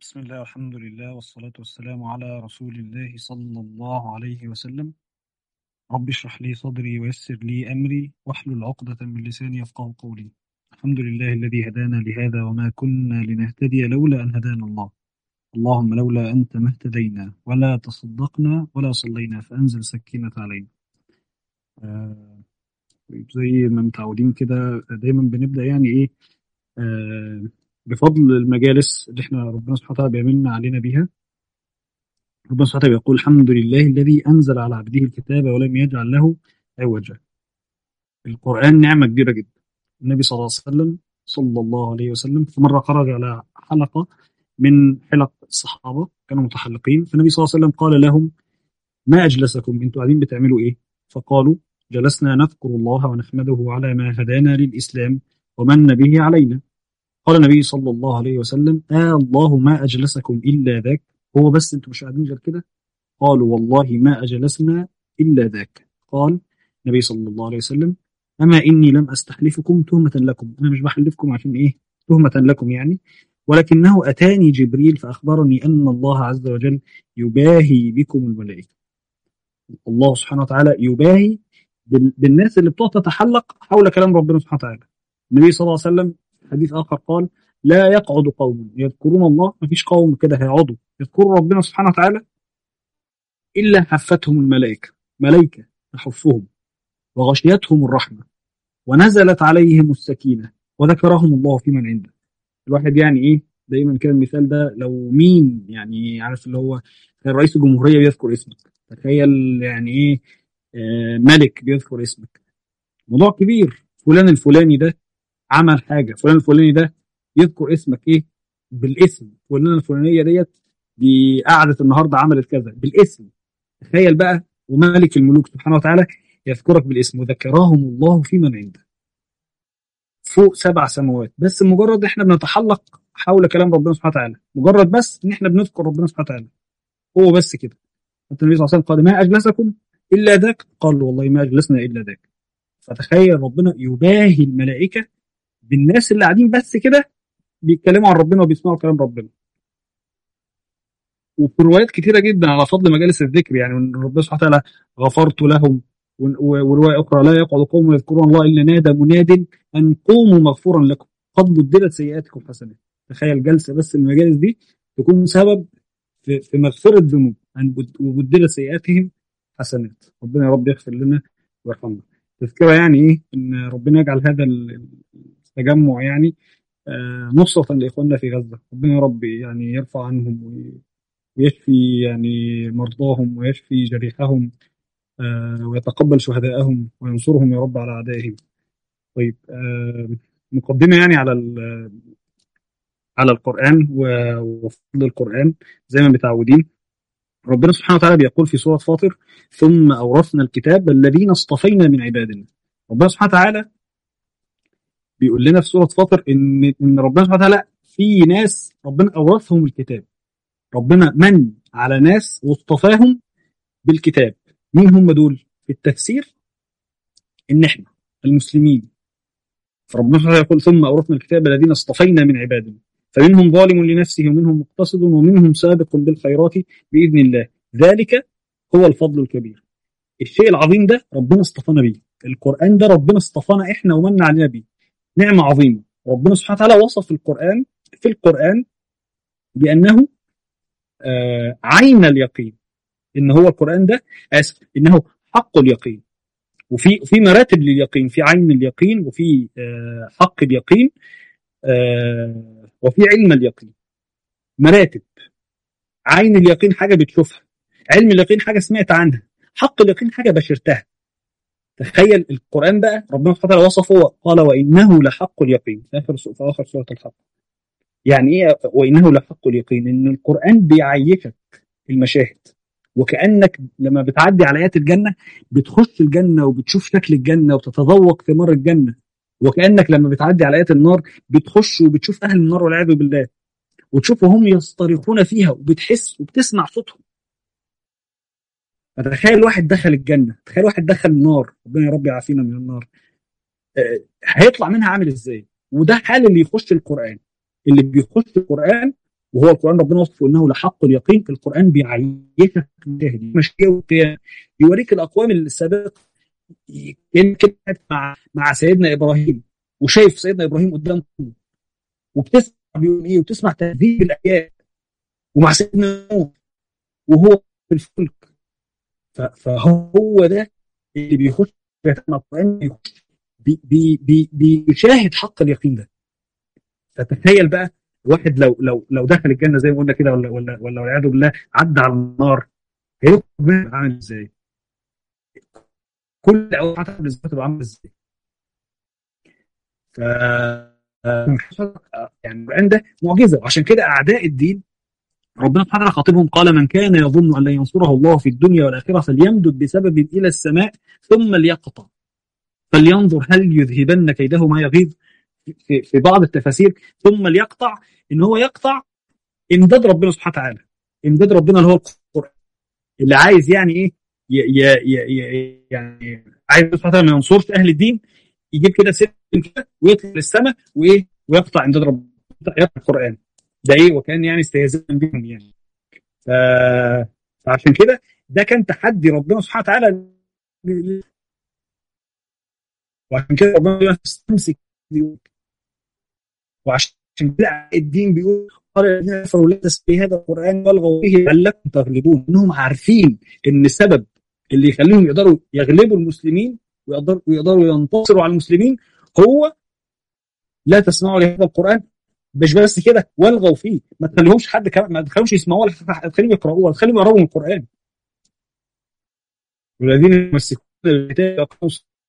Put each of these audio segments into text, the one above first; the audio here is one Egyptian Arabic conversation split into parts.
بسم الله والحمد لله والصلاة والسلام على رسول الله صلى الله عليه وسلم رب اشرح لي صدري ويسر لي أمري واحلل عقدة من لساني يفقه قولي الحمد لله الذي هدانا لهذا وما كنا لنهتدي لولا أن هدانا الله اللهم لولا أنت ما اهتدينا ولا تصدقنا ولا صلينا فأنزل سكينة علينا آه طيب زي ما متعودين كده دايما بنبدأ يعني إيه آه بفضل المجالس اللي احنا ربنا سبحانه وتعالى بيمن علينا بيها ربنا سبحانه وتعالى يقول الحمد لله الذي أنزل على عبده الكتاب ولم يجعل له عوجا القرآن نعمة كبيرة جدا النبي صلى الله عليه وسلم صلى الله عليه وسلم في مرة خرج على حلقة من حلق الصحابة كانوا متحلقين فالنبي صلى الله عليه وسلم قال لهم ما أجلسكم أنتوا قاعدين بتعملوا إيه فقالوا جلسنا نذكر الله ونحمده على ما هدانا للإسلام ومن به علينا قال النبي صلى الله عليه وسلم آه الله ما أجلسكم إلا ذاك هو بس أنتم مش قاعدين غير كده قالوا والله ما أجلسنا إلا ذاك قال النبي صلى الله عليه وسلم أما إني لم أستحلفكم تهمة لكم أنا مش بحلفكم عشان إيه تهمة لكم يعني ولكنه أتاني جبريل فأخبرني أن الله عز وجل يباهي بكم الملائكة الله سبحانه وتعالى يباهي بالناس اللي بتقعد تتحلق حول كلام ربنا سبحانه وتعالى النبي صلى الله عليه وسلم حديث آخر قال لا يقعد قوم يذكرون الله ما فيش قوم كده هيقعدوا يذكروا ربنا سبحانه وتعالى إلا حفتهم الملائكة ملائكة تحفهم وغشيتهم الرحمة ونزلت عليهم السكينة وذكرهم الله في من عنده الواحد يعني إيه دايما كده المثال ده لو مين يعني عارف اللي هو رئيس الجمهورية بيذكر اسمك تخيل يعني إيه آه ملك بيذكر اسمك موضوع كبير فلان الفلاني ده عمل حاجه فلان الفلاني ده يذكر اسمك ايه بالاسم فلان الفلانيه ديت دي قعدت النهارده عملت كذا بالاسم تخيل بقى وملك الملوك سبحانه وتعالى يذكرك بالاسم وذكرهم الله في من عنده فوق سبع سماوات بس مجرد احنا بنتحلق حول كلام ربنا سبحانه وتعالى مجرد بس ان احنا بنذكر ربنا سبحانه وتعالى هو بس كده حتى النبي صلى الله عليه وسلم قال ما اجلسكم الا ذاك قال والله ما اجلسنا الا ذاك فتخيل ربنا يباهي الملائكه بالناس اللي قاعدين بس كده بيتكلموا عن ربنا وبيسمعوا كلام ربنا وفي روايات كتيره جدا على فضل مجالس الذكر يعني ان ربنا سبحانه وتعالى غفرت لهم وروايه اخرى لا يقعد قوم يذكرون الله الا نادى مناد ان قوموا مغفورا لكم قد بدلت سيئاتكم حسنات تخيل جلسه بس المجالس دي تكون سبب في, في مغفره ذنوب ان وبدلت سيئاتهم حسنات ربنا يا رب يغفر لنا ويرحمنا تذكره يعني ايه ان ربنا يجعل هذا التجمع يعني نصرة لإخواننا في غزة ربنا يا رب يعني يرفع عنهم ويشفي يعني مرضاهم ويشفي جريحهم ويتقبل شهداءهم وينصرهم يا رب على أعدائهم طيب مقدمة يعني على على القرآن وفضل القرآن زي ما متعودين ربنا سبحانه وتعالى بيقول في سورة فاطر ثم أورثنا الكتاب الذين اصطفينا من عبادنا ربنا سبحانه وتعالى بيقول لنا في سوره فاطر ان ان ربنا سبحانه وتعالى في ناس ربنا اورثهم الكتاب ربنا من على ناس واصطفاهم بالكتاب مين هم دول في التفسير ان احنا المسلمين فربنا سبحانه وتعالى يقول ثم اورثنا الكتاب الذين اصطفينا من عبادنا فمنهم ظالم لنفسه ومنهم مقتصد ومنهم سابق بالخيرات باذن الله ذلك هو الفضل الكبير الشيء العظيم ده ربنا اصطفانا بيه القران ده ربنا اصطفانا احنا ومن علينا بيه نعمة عظيمة ربنا سبحانه وتعالى وصف القرآن في القرآن بأنه آه عين اليقين إن هو القرآن ده آسف إنه حق اليقين وفي في مراتب لليقين في عين اليقين وفي آه حق اليقين آه وفي علم اليقين مراتب عين اليقين حاجة بتشوفها علم اليقين حاجة سمعت عنها حق اليقين حاجة بشرتها تخيل القرآن بقى ربنا سبحانه وتعالى وصفه قال وإنه لحق اليقين في آخر في آخر سورة الحق يعني إيه وإنه لحق اليقين إن القرآن بيعيشك المشاهد وكأنك لما بتعدي على آيات الجنة بتخش الجنة وبتشوف شكل الجنة وتتذوق ثمار الجنة وكأنك لما بتعدي على آيات النار بتخش وبتشوف أهل النار والعياذ بالله وتشوفهم يصطرخون فيها وبتحس وبتسمع صوتهم فتخيل واحد دخل الجنة تخيل واحد دخل النار ربنا يا رب يعافينا من النار آه هيطلع منها عامل ازاي وده حال اللي يخش القرآن اللي بيخش القرآن وهو القران ربنا وصفه انه لحق اليقين القران بيعيشك مشاهد مش يوريك الاقوام السابقه يمكن مع مع سيدنا ابراهيم وشايف سيدنا ابراهيم قدامه وبتسمع بيقول ايه وتسمع تهذيب الايات ومع سيدنا نوح وهو في الفلك فهو ده اللي بيخش القران بي بي بي بيشاهد حق اليقين ده فتخيل بقى واحد لو لو لو دخل الجنه زي ما قلنا كده ولا ولا ولا والعياذ بالله عدى على النار هيبقى عامل ازاي؟ كل اوقات بالنسبه تبقى عامل ازاي؟ ف يعني القران ده معجزه وعشان كده اعداء الدين ربنا سبحانه وتعالى خاطبهم قال من كان يظن ان لن ينصره الله في الدنيا والاخره فليمدد بسبب الى السماء ثم ليقطع فلينظر هل يذهبن كيده ما يغيظ في, في بعض التفاسير ثم ليقطع ان هو يقطع امداد ربنا سبحانه وتعالى امداد ربنا اللي هو القران اللي عايز يعني ايه ي ي ي يعني عايز سبحانه وتعالى ما ينصرش اهل الدين يجيب كده سلم كده ويطلع للسماء وايه ويقطع امداد ربنا يقطع القران ده ايه وكان يعني استهزاء بهم يعني ف... فعشان كده ده كان تحدي ربنا سبحانه وتعالى وعشان كده ربنا يستمسك وعشان كده الدين بيقول قال الذين كفروا لا تسبي هذا القران والغوا به لعلكم تغلبون انهم عارفين ان السبب اللي يخليهم يقدروا يغلبوا المسلمين ويقدروا يقدروا ينتصروا على المسلمين هو لا تسمعوا لهذا القران مش بس كده والغوا فيه ما تخليهمش حد كمان ما تخليهمش يسمعوه ولا تخليهم يقرأوه ولا تخليهم يقرأوا من القرآن والذين يمسكون بالكتاب يقرأون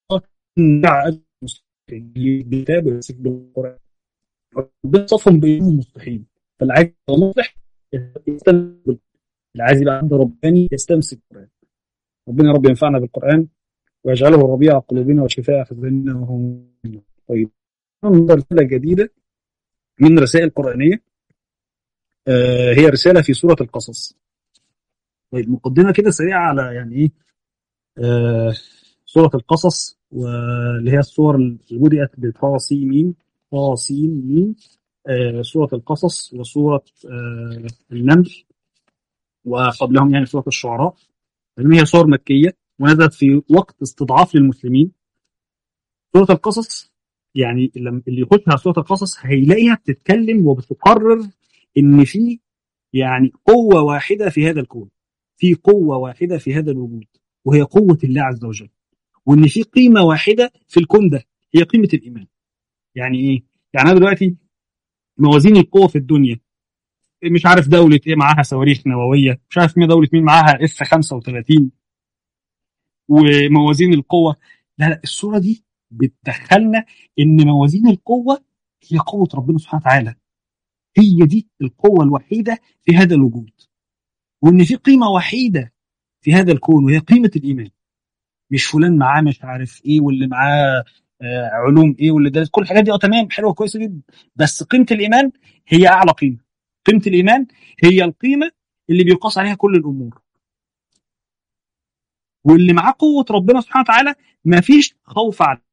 الكتاب ويمسك بالقرآن ربنا صفهم بينهم مصلحين فاللي عايز يبقى مصلح يستمسك اللي عايز يبقى عنده رباني يستمسك بالقرآن ربنا يا رب ينفعنا بالقرآن ويجعله ربيع قلوبنا وشفاء حزننا وهم طيب رسالة جديدة من رسائل قرآنية آه هي رسالة في سورة القصص طيب مقدمة كده سريعة على يعني إيه آه سورة القصص واللي هي الصور اللي بدأت بطا سي ميم طا سين ميم آه سورة القصص وسورة آه النمل وقبلهم يعني سورة الشعراء اللي هي صور مكية ونزلت في وقت استضعاف للمسلمين سورة القصص يعني اللي يخش على سوره القصص هيلاقيها بتتكلم وبتقرر ان في يعني قوه واحده في هذا الكون في قوه واحده في هذا الوجود وهي قوه الله عز وجل وان في قيمه واحده في الكون ده هي قيمه الايمان يعني ايه يعني انا دلوقتي موازين القوه في الدنيا مش عارف دولة ايه معاها صواريخ نووية مش عارف مين دولة مين معاها اف 35 وموازين القوة لا لا الصورة دي بتدخلنا ان موازين القوه هي قوه ربنا سبحانه وتعالى هي دي القوه الوحيده في هذا الوجود وان في قيمه وحيده في هذا الكون وهي قيمه الايمان مش فلان معاه مش عارف ايه واللي معاه آه علوم ايه واللي درس كل الحاجات دي اه تمام حلوه كويسه جدا بس قيمه الايمان هي اعلى قيمه قيمه الايمان هي القيمه اللي بيقاس عليها كل الامور واللي معاه قوه ربنا سبحانه وتعالى ما فيش خوف عليه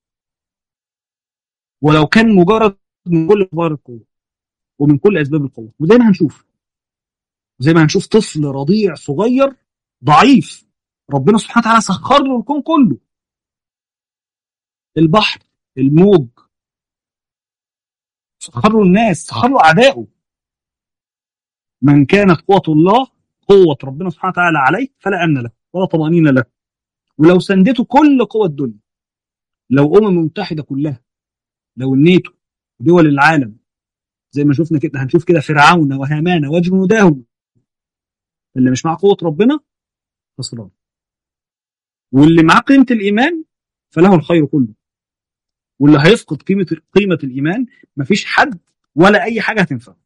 ولو كان مجرد من كل اخبار القوه ومن كل اسباب القوه وزي ما هنشوف زي ما هنشوف طفل رضيع صغير ضعيف ربنا سبحانه وتعالى سخر له الكون كله البحر الموج سخر له الناس سخر له اعدائه من كانت قوة الله قوة ربنا سبحانه وتعالى عليه فلا أمن له ولا طمأنينة له ولو سندته كل قوى الدنيا لو أمم متحدة كلها لو الناتو دول العالم زي ما شفنا كده هنشوف كده فرعون وهامان وجنودهم اللي مش مع قوة ربنا خسران واللي معاه قيمة الإيمان فله الخير كله واللي هيفقد قيمة قيمة الإيمان مفيش حد ولا أي حاجة هتنفعه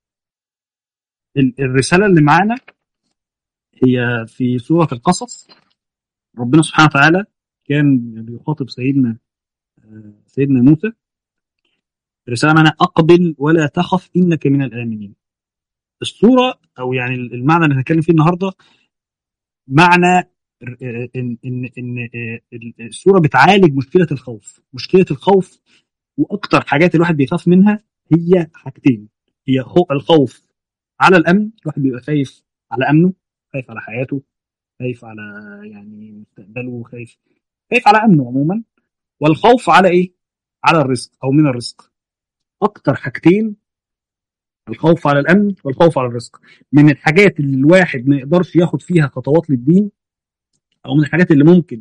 الرسالة اللي معانا هي في سورة القصص ربنا سبحانه وتعالى كان بيخاطب سيدنا سيدنا موسى رسالة معنى أقبل ولا تخف إنك من الآمنين الصورة أو يعني المعنى اللي هنتكلم فيه النهاردة معنى إن إن إن الصورة بتعالج مشكلة الخوف مشكلة الخوف وأكتر حاجات الواحد بيخاف منها هي حاجتين هي الخوف على الامن الواحد بيبقى خايف على امنه خايف على حياته خايف على يعني مستقبله خايف خايف على امنه عموما والخوف على ايه على الرزق او من الرزق اكتر حاجتين الخوف على الامن والخوف على الرزق من الحاجات اللي الواحد ما يقدرش ياخد فيها خطوات للدين او من الحاجات اللي ممكن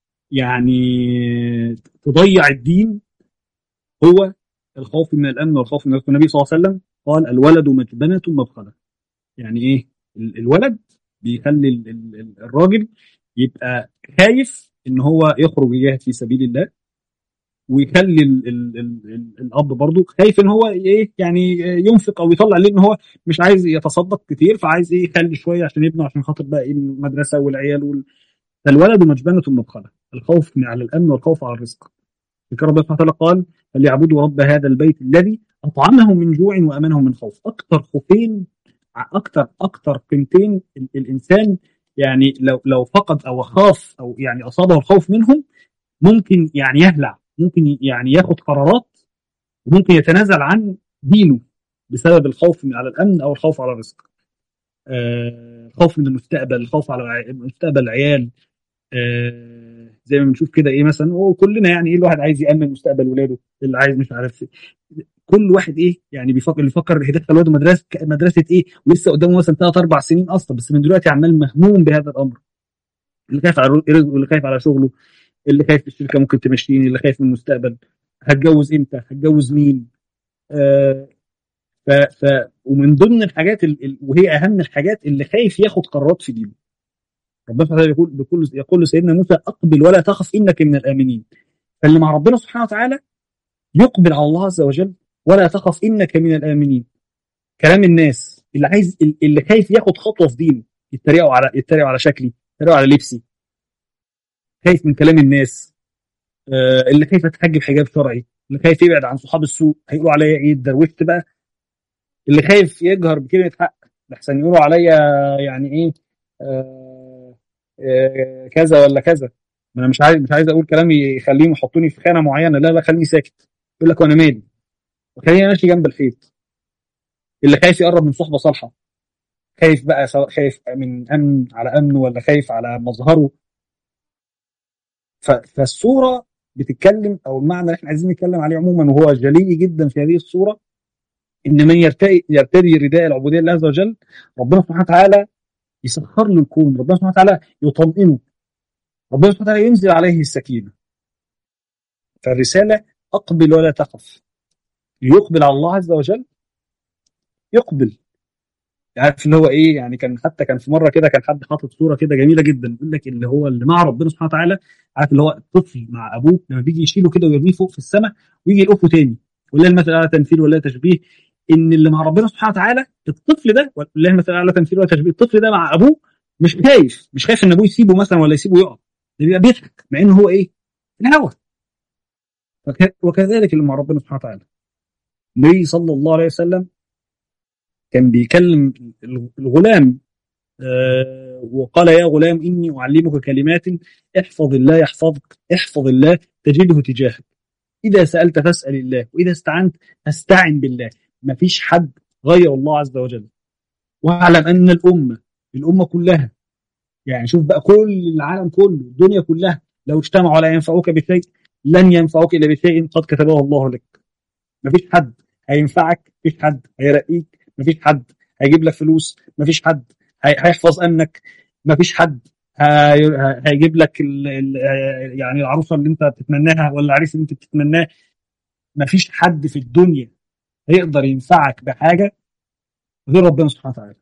يعني تضيع الدين هو الخوف من الامن والخوف من الرزق النبي صلى الله عليه وسلم قال الولد مجبنه مبخله يعني ايه ال- الولد بيخلي ال- ال- ال- الراجل يبقى خايف ان هو يخرج يجاهد في سبيل الله ويخلي ال ال ال ال الاب برضه خايف ان هو ايه يعني ينفق او يطلع ليه ان هو مش عايز يتصدق كتير فعايز ايه يخلي شويه عشان ابنه عشان خاطر بقى ايه المدرسه والعيال وال... فالولد مجبنه مبخله الخوف من على الامن والخوف على الرزق ذكر ربنا سبحانه وتعالى قال فليعبدوا رب هذا البيت الذي اطعمهم من جوع وامنهم من خوف اكتر خوفين اكتر اكتر قيمتين ال- الانسان يعني لو لو فقد او خاف او يعني اصابه الخوف منهم ممكن يعني يهلع ممكن يعني ياخد قرارات وممكن يتنازل عن دينه بسبب الخوف من على الامن او الخوف على الرزق. آه، خوف من المستقبل، الخوف على الع- مستقبل العيال آه، زي ما بنشوف كده ايه مثلا وكلنا يعني ايه الواحد عايز يامن مستقبل ولاده اللي عايز مش عارف كل واحد ايه يعني بيفكر اللي بيفكر يدخل ولاده مدرسه مدرسه ايه ولسه قدامه مثلا ثلاث اربع سنين اصلا بس من دلوقتي عمال مهموم بهذا الامر اللي خايف على رزقه واللي خايف على شغله اللي خايف الشركه ممكن تمشيني اللي خايف من المستقبل هتجوز امتى هتجوز مين آه ف ف ومن ضمن الحاجات ال... ال- وهي اهم الحاجات اللي خايف ياخد قرارات في دينه ربنا سبحانه وتعالى يقول بكل يقول لسيدنا موسى اقبل ولا تخف انك من الامنين فاللي مع ربنا سبحانه وتعالى يقبل على الله عز وجل ولا تخف انك من الامنين كلام الناس اللي عايز اللي خايف ياخد خطوه في دينه يتريقوا على يتريقوا على شكلي يتريقوا على لبسي خايف من كلام الناس آه، اللي خايف اتحجب حجاب شرعي اللي خايف يبعد عن صحاب السوء هيقولوا عليا ايه دروشت بقى اللي خايف يجهر بكلمه حق لحسن يقولوا عليا يعني ايه آه آه كذا ولا كذا ما انا مش عايز مش عايز اقول كلام يخليهم يحطوني في خانه معينه لا لا خليني ساكت يقول لك وانا مالي خليني ماشي جنب الحيط اللي خايف يقرب من صحبه صالحه خايف بقى سواء خايف من امن على امن ولا خايف على مظهره ف- فالصوره بتتكلم او المعنى اللي احنا عايزين نتكلم عليه عموما وهو جلي جدا في هذه الصوره ان من يرتدي يرتدي رداء العبوديه لله عز وجل ربنا سبحانه وتعالى يسخر له الكون ربنا سبحانه وتعالى يطمئنه ربنا سبحانه وتعالى ينزل عليه السكينه فالرساله اقبل ولا تخف ليقبل على الله عز وجل يقبل عارف اللي هو ايه يعني كان حتى كان في مره كده كان حد حاطط صوره كده جميله جدا يقول لك اللي هو اللي مع ربنا سبحانه وتعالى عارف اللي هو الطفل مع ابوه لما بيجي يشيله كده ويرميه فوق في السماء ويجي يلقفه تاني ولله المثل الاعلى تمثيل ولا تشبيه ان اللي مع ربنا سبحانه وتعالى الطفل ده ولله المثل الاعلى تمثيل ولا تشبيه الطفل ده مع ابوه مش خايف مش خايف ان ابوه يسيبه مثلا ولا يسيبه يقع ده بيبقى بيضحك مع انه هو ايه؟ الهوى فك- وكذلك اللي مع ربنا سبحانه وتعالى النبي صلى الله عليه وسلم كان بيكلم الغلام آه، وقال يا غلام إني أعلمك كلمات احفظ الله يحفظك احفظ الله تجده تجاهك إذا سألت فاسأل الله وإذا استعنت فاستعن بالله ما فيش حد غير الله عز وجل واعلم أن الأمة الأمة كلها يعني شوف بقى كل العالم كله الدنيا كلها لو اجتمعوا لا ينفعوك بشيء لن ينفعوك إلا بشيء قد كتبه الله لك ما فيش حد هينفعك ما فيش حد هيرقيك ما فيش حد هيجيب لك فلوس ما فيش حد هي- هيحفظ امنك ما فيش حد هي- هيجيب لك ال ال يعني العروسه اللي انت بتتمناها ولا العريس اللي انت بتتمناه ما فيش حد في الدنيا هيقدر ينفعك بحاجه غير ربنا سبحانه وتعالى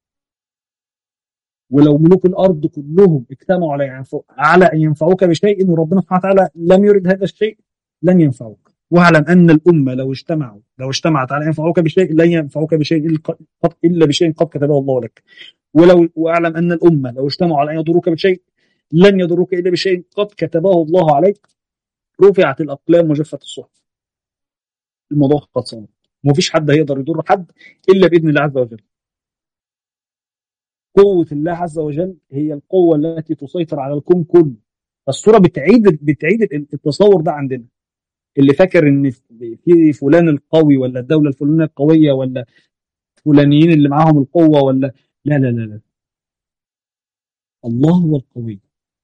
ولو ملوك الارض كلهم اجتمعوا على ينفع- على ان ينفعوك بشيء وربنا سبحانه وتعالى لم يرد هذا الشيء لن ينفعوك واعلم ان الامه لو اجتمعوا لو اجتمعت على ان ينفعوك بشيء لن ينفعوك بشيء الا قد- الا بشيء قد كتبه الله لك ولو واعلم ان الامه لو اجتمعوا على ان يضروك بشيء لن يضروك الا بشيء قد كتبه الله عليك رفعت الاقلام وجفت الصحف الموضوع قد صار ومفيش حد هيقدر يضر حد الا باذن الله عز وجل قوه الله عز وجل هي القوه التي تسيطر على الكون كله فالصوره بتعيد بتعيد التصور ده عندنا اللي فاكر ان في فلان القوي ولا الدوله الفلانيه القويه ولا الفلانيين اللي معاهم القوه ولا لا لا لا لا الله هو القوي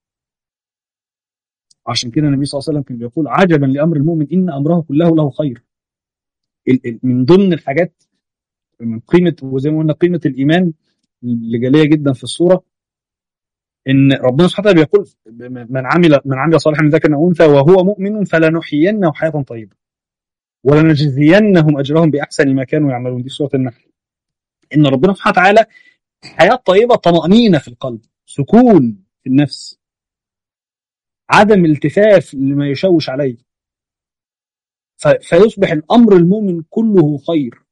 عشان كده النبي صلى الله عليه وسلم كان بيقول عجبا لامر المؤمن ان امره كله له خير ال- ال- من ضمن الحاجات من قيمه وزي ما قلنا قيمه الايمان اللي جاليه جدا في الصوره ان ربنا سبحانه وتعالى بيقول من عمل من عمل صالحا من ذكر او انثى وهو مؤمن فلنحيينه حياه طيبه ولنجزينهم اجرهم باحسن ما كانوا يعملون دي سوره النحل ان ربنا سبحانه وتعالى حياه طيبه طمانينه في القلب سكون في النفس عدم التفاف لما يشوش عليه ف- فيصبح الامر المؤمن كله خير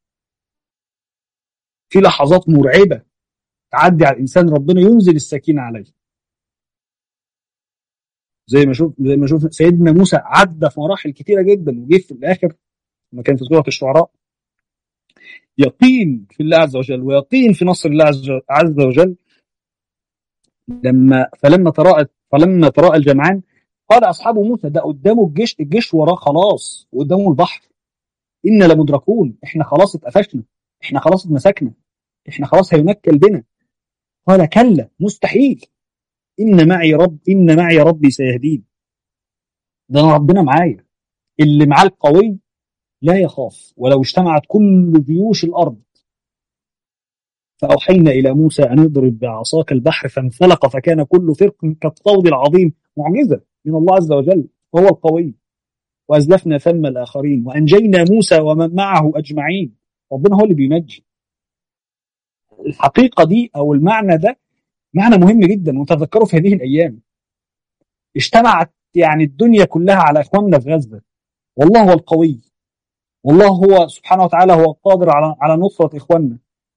في لحظات مرعبه تعدي على الانسان ربنا ينزل السكينه عليه زي ما شوف زي ما شوف سيدنا موسى عدى في مراحل كتيره جدا وجه في الاخر لما كان في سوره الشعراء يقين في الله عز وجل ويقين في نصر الله عز عز وجل لما فلما تراءت فلما تراءى الجمعان قال اصحاب موسى ده قدامه الجيش الجيش وراه خلاص وقدامه البحر انا لمدركون احنا خلاص اتقفشنا احنا خلاص اتمسكنا احنا خلاص هينكل بنا قال كلا مستحيل ان معي رب ان معي ربي سيهدين ده أنا ربنا معايا اللي معاه القوي لا يخاف ولو اجتمعت كل جيوش الارض فاوحينا الى موسى ان اضرب بعصاك البحر فانفلق فكان كل فرق كالطود العظيم معجزه من الله عز وجل وهو القوي وازلفنا ثم الاخرين وانجينا موسى ومن معه اجمعين ربنا هو اللي بينجي الحقيقه دي او المعنى ده معنى مهم جدا وتذكروا في هذه الايام اجتمعت يعني الدنيا كلها على اخواننا في غزه والله هو القوي والله هو سبحانه وتعالى هو القادر على على نصره اخواننا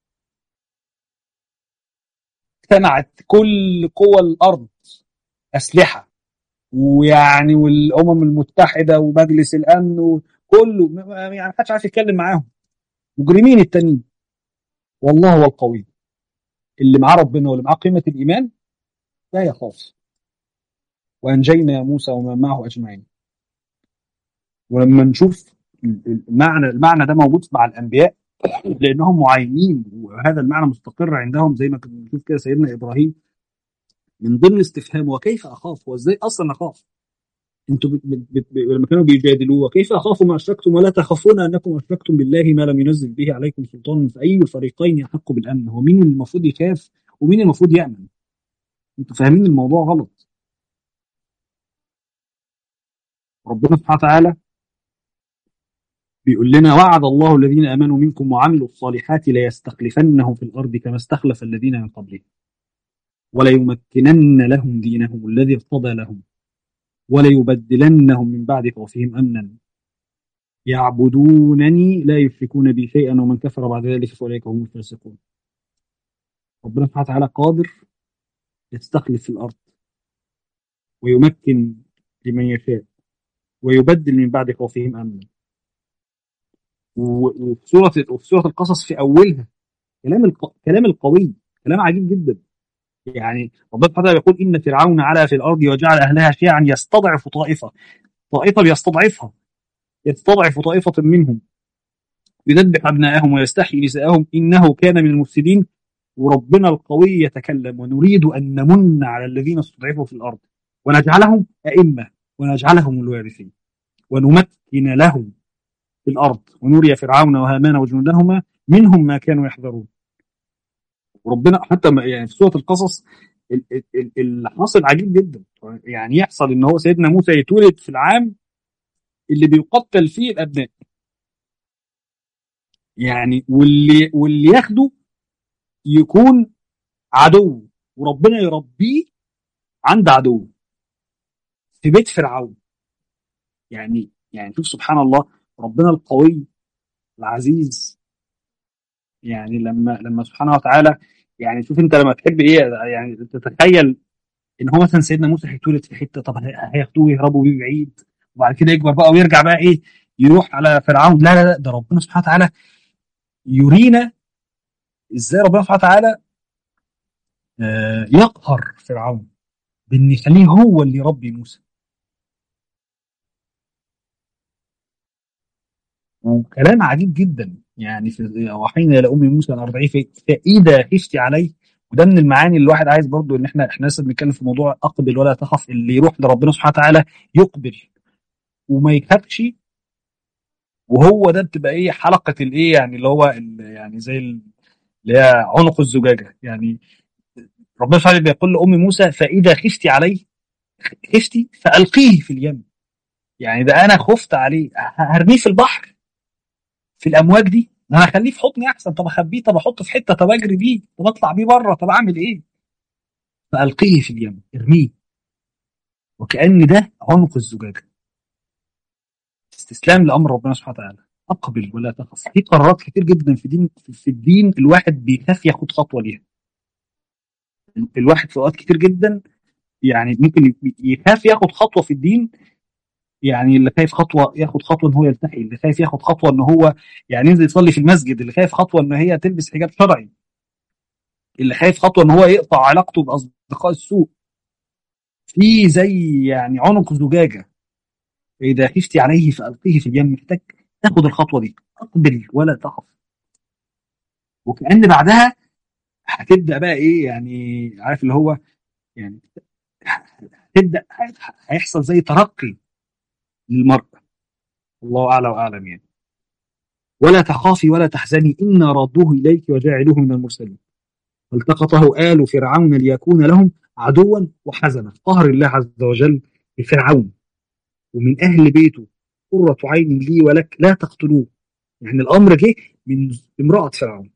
اجتمعت كل قوى الارض اسلحه ويعني والامم المتحده ومجلس الامن وكله م- يعني محدش عارف يتكلم معاهم مجرمين التانيين والله هو القوي اللي معاه ربنا واللي معاه قيمه الايمان لا يخاف وانجينا موسى ومن معه اجمعين ولما نشوف المعنى المعنى ده موجود مع الانبياء لانهم معينين وهذا المعنى مستقر عندهم زي ما كنا بنشوف كده سيدنا ابراهيم من ضمن استفهامه وكيف اخاف وازاي اصلا اخاف انتوا بت بت بت لما كانوا بيجادلوه وكيف اخاف ما اشركتم ولا تخافون انكم اشركتم بالله ما لم ينزل به عليكم سلطان فاي الفريقين يحق بالامن هو مين اللي المفروض يخاف ومين المفروض يامن انتوا فاهمين الموضوع غلط ربنا سبحانه وتعالى بيقول لنا وعد الله الذين امنوا منكم وعملوا الصالحات ليستخلفنهم في الارض كما استخلف الذين من قبلهم وليمكنن لهم دينهم الذي ارتضى لهم وليبدلنهم من بعد خوفهم امنا يعبدونني لا يشركون بي شيئا ومن كفر بعد ذلك فاولئك هم الفاسقون ربنا سبحانه وتعالى قادر يستخلف في الارض ويمكن لمن يشاء ويبدل من بعد خوفهم امنا و- وفي سوره وفي سوره القصص في اولها كلام الق... كلام القوي كلام عجيب جدا يعني ربنا سبحانه وتعالى يقول ان فرعون علا في الارض وجعل اهلها شيعا يستضعف طائفه طائفه بيستضعفها يستضعف طائفه منهم يذبح ابنائهم ويستحيي نساءهم انه كان من المفسدين وربنا القوي يتكلم ونريد ان نمن على الذين استضعفوا في الارض ونجعلهم ائمه ونجعلهم الوارثين ونمكن لهم في الارض ونري فرعون وهامان وجنودهما منهم ما كانوا يحذرون وربنا حتى ما- يعني في سوره القصص ال- ال- ال- اللي حاصل عجيب جدا يعني يحصل ان هو سيدنا موسى يتولد في العام اللي بيقتل فيه الابناء يعني واللي واللي ياخده يكون عدو وربنا يربيه عند عدو في بيت فرعون يعني يعني شوف سبحان الله ربنا القوي العزيز يعني لما لما سبحانه وتعالى يعني شوف انت لما تحب ايه يعني تتخيل ان هو مثلا سيدنا موسى هيتولد في حته طب هياخدوه يهربوا بيه بعيد وبعد كده يكبر بقى ويرجع بقى ايه يروح على فرعون لا لا لا ده ربنا سبحانه وتعالى يرينا ازاي ربنا سبحانه وتعالى آه، يقهر فرعون بان يخليه هو اللي يربي موسى وكلام عجيب جدا يعني في وحين الى ام موسى ان ارضعيه فاذا خفت عليه وده من المعاني اللي الواحد عايز برضو ان احنا احنا لسه بنتكلم في موضوع اقبل ولا تخف اللي يروح لربنا سبحانه وتعالى يقبل وما يخافش وهو ده بتبقى ايه حلقه الايه يعني اللي هو يعني زي اللي هي عنق الزجاجه يعني ربنا سبحانه بيقول لام موسى فاذا خفتي عليه خفتي فالقيه في اليم يعني ده انا خفت عليه هرميه في البحر في الامواج دي انا اخليه في حضني احسن طب اخبيه طب احطه في حته طب اجري بيه طب اطلع بيه بره طب اعمل ايه فالقيه في اليم ارميه وكان ده عنق الزجاجه استسلام لامر ربنا سبحانه وتعالى اقبل ولا تخف في قرارات كتير جدا في دين في الدين الواحد بيخاف ياخد خطوه ليها الواحد في اوقات كتير جدا يعني ممكن يخاف ياخد خطوه في الدين يعني اللي خايف خطوه ياخد خطوه ان هو يلتحي اللي خايف ياخد خطوه ان هو يعني ينزل يصلي في المسجد اللي خايف خطوه ان هي تلبس حجاب شرعي اللي خايف خطوه ان هو يقطع علاقته باصدقاء السوء في زي يعني عنق زجاجه اذا خفتي عليه فالقيه في اليم محتاج تاخد الخطوه دي اقبل ولا تخف وكان بعدها هتبدا بقى ايه يعني عارف اللي هو يعني هتبدا هيحصل زي ترقي للمرء الله اعلى واعلم يعني ولا تخافي ولا تحزني انا رادوه اليك وجاعلوه من المرسلين فالتقطه آل فرعون ليكون لهم عدوا وحزنا قهر الله عز وجل بفرعون ومن اهل بيته قرة عين لي ولك لا تقتلوه يعني الامر جه من امراه فرعون